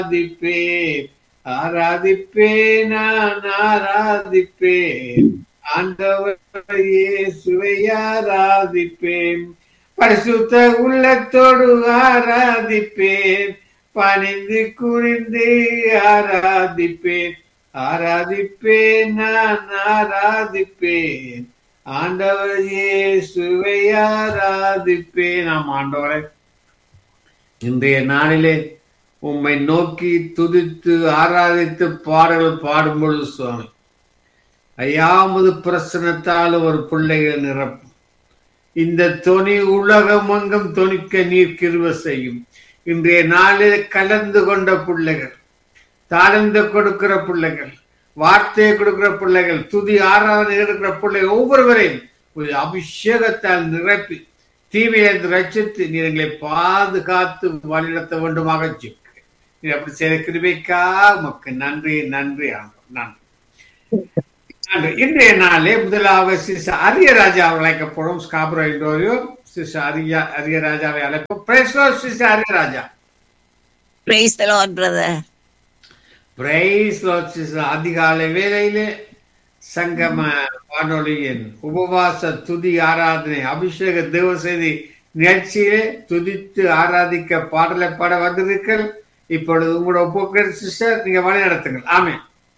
ஆராதிப்பேன் ஆராதிப்பேன் நான் ஆராதிப்பேன் ஆண்டவர் இயேசுவை ஆராதிப்பேன் பரிசுத்த உள்ளத்தோடு ஆராதிப்பேன் பணிந்து குனிந்து ஆராதிப்பேன் ஆராதிப்பேன் நான் ஆராதிப்பேன் ஆண்டவர் இயேசுவை ஆராதிப்பேன் நாம் ஆண்டவரை இன்றைய நாளிலே உம்மை நோக்கி துதித்து ஆராதித்து பாடல்கள் பாடும் பொழுது சுவாமி ஐயாமது பிரசனத்தால் ஒரு பிள்ளைகள் நிரப்பும் இந்த தொனி உலகமங்கம் தொனிக்க நீர் கிருவ செய்யும் இன்றைய நாளில் கலந்து கொண்ட பிள்ளைகள் தாழ்ந்து கொடுக்கிற பிள்ளைகள் வார்த்தையை கொடுக்கிற பிள்ளைகள் துதி ஆராதனை எடுக்கிற பிள்ளைகள் ஒவ்வொருவரையும் ஒரு அபிஷேகத்தால் நிரப்பி தீமையிலிருந்து ரட்சித்து நீர் எங்களை பாதுகாத்து வழிநடத்த வேண்டுமாக ஜெபிக்கிறேன். நீர் அப்படி செய்த கிருபைக்கா உமக்கு நன்றி நன்றி ஆண்டவர் நன்றி நன்றி இன்றைய நாளே முதலாவது சிச அரியராஜா அழைக்கப்படும் ஸ்காபுரோ இண்டோரியோ சிச அரிய அரியராஜாவை அழைப்போம் பிரேஸ்லோ சிச Ariyaraja Praise the Lord, brother. Praise சிச அதிகாலை வேளையிலே சங்கம வானொலியின் உபவாச துதி ஆராதனை அபிஷேக தேவ செய்தி நிகழ்ச்சியிலே துதித்து ஆராதிக்க பாடலை பாட வந்திருக்கீர்கள் இப்பொழுது உங்களோட ஒப்புக்கிற சிஸ்டர் நீங்க வழி நடத்துங்கள் ஆமே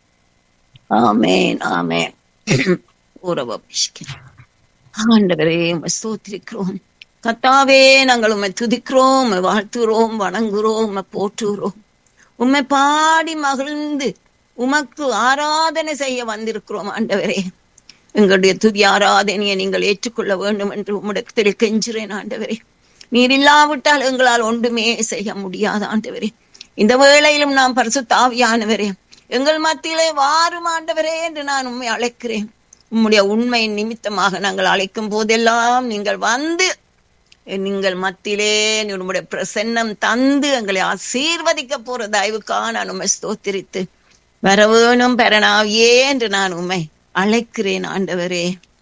ஆமென் ஆமென் உறவபிஷ்கிறோம் ஆண்டவரே உம்மை ஸ்தோத்திரிக்கிறோம் கத்தாவே நாங்கள் உம்மை துதிக்கிறோம் உம்மை வாழ்த்துகிறோம் வணங்குகிறோம் உம்மை போற்றுகிறோம் உம்மை பாடி மகிழ்ந்து உமக்கு ஆராதனை செய்ய வந்திருக்கிறோம் ஆண்டவரே எங்களுடைய துதி ஆராதனையை நீங்கள் ஏற்றுக்கொள்ள வேண்டும் என்று உம்மிடத்தில் கெஞ்சுறேன் ஆண்டவரே நீர் இல்லாவிட்டால் எங்களால் ஒன்றுமே செய்ய முடியாது ஆண்டவரே இந்த வேளையிலும் நாம் பரிசுத்தாவியானவரே எங்கள் மத்தியிலே வாரும் ஆண்டவரே என்று நான் உண்மை அழைக்கிறேன் உம்முடைய உண்மையின் நிமித்தமாக நாங்கள் அழைக்கும் போதெல்லாம் நீங்கள் வந்து நீங்கள் மத்தியிலே உம்முடைய பிரசன்னம் தந்து எங்களை ஆசீர்வதிக்க போற தயவுக்காக நான் உண்மை ஸ்தோத்திரித்து வர வேணும் பெறனாவியே என்று நான் உண்மை அழைக்கிறேன் ஆண்டவரே